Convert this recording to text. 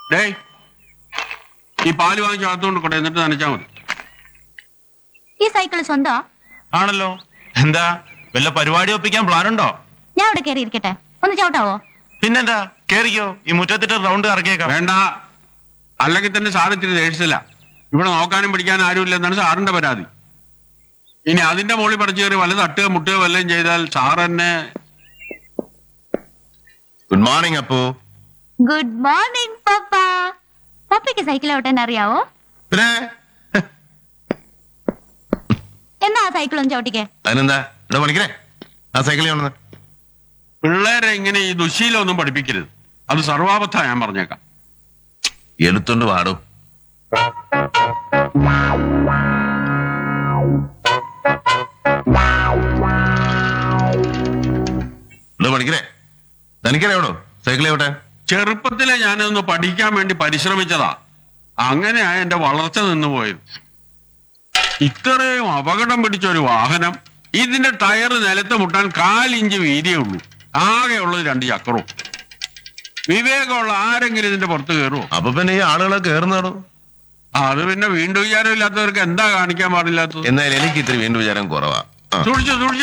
ഡേയ് ഈ പാല് വാങ്ങിച്ച് അകത്തുകൊണ്ട് കൊണ്ടേ എന്നിട്ട് നനച്ചാ മതി ഈ സൈക്കിൾ സ്വന്തമാ ആണല്ലോ എന്താ വല്ല പരിപാടി ഒപ്പിക്കാൻ പ്ലാൻ ഉണ്ടോ ഞാൻ അവിടെ കയറി ഇരിക്കട്ടെ ഒന്ന് ചവിട്ടാവോ പിന്നെന്താ കേറിക്കോ ഈ മുറ്റത്തിട്ട് റൗണ്ട് ഇറക്കിയേക്കാം വേണ്ട അല്ലെങ്കിൽ തന്നെ സാർ ഇത്തിരി ദേഷ്യത്തില്ല ഇവിടെ നോക്കാനും പിടിക്കാനും ആരുമില്ല എന്നാണ് സാറിന്റെ പരാതി ഇനി അതിന്റെ മുകളിൽ പഠിച്ചു കയറി വല്ല തട്ടുക മുട്ടുക വല്ലതും ചെയ്താൽ സാർ എന്നെ good morning Appu good morning papa പപ്പയ്ക്ക് സൈക്കിൾ ഓട്ടാൻ അറിയാവോ പിന്നെ എന്നാ ആ സൈക്കിൾ ഒന്ന് ചവിട്ടിക്കേ അതിനെന്താ ഇവിടെ പണിക്കണേ ആ സൈക്കിളിൽ കൊണ്ടുവന്ന് പിള്ളേരെ ഇങ്ങനെ ഈ ദുശീലമൊന്നും പഠിപ്പിക്കരുത് അത് സർവാപത്ത ഞാൻ പറഞ്ഞേക്കാം എലുത്തോണ്ട് പാടും ഇവിടെ പണിക്കണേ തനിക്കറിയാവണോ സൈക്കിളിൽ ഓട്ടെ ചെറുപ്പത്തിലെ ഞാനൊന്ന് പഠിക്കാൻ വേണ്ടി പരിശ്രമിച്ചതാ അങ്ങനെയാ എന്റെ വളർച്ച നിന്ന് പോയത് ഇത്രയും അപകടം പിടിച്ച ഒരു വാഹനം ഇതിന്റെ ടയർ നിലത്ത് മുട്ടാൻ കാലിഞ്ച് വീതിയേ ഉള്ളൂ ആകെയുള്ളത് രണ്ട് ചക്രവും വിവേകമുള്ള ആരെങ്കിലും ഇതിന്റെ പുറത്ത് കയറുമോ അപ്പൊ പിന്നെ ഈ ആളുകളെ കേറുന്നാടോ അത് പിന്നെ വീണ്ടും വിചാരമില്ലാത്തവർക്ക് എന്താ കാണിക്കാൻ പാടില്ലാത്തത് എന്നാൽ എനിക്ക് ഇത്തിരി വീണ്ടും വിചാരം കുറവാ ആ സൂക്ഷിച്ചു സൂക്ഷിച്ചു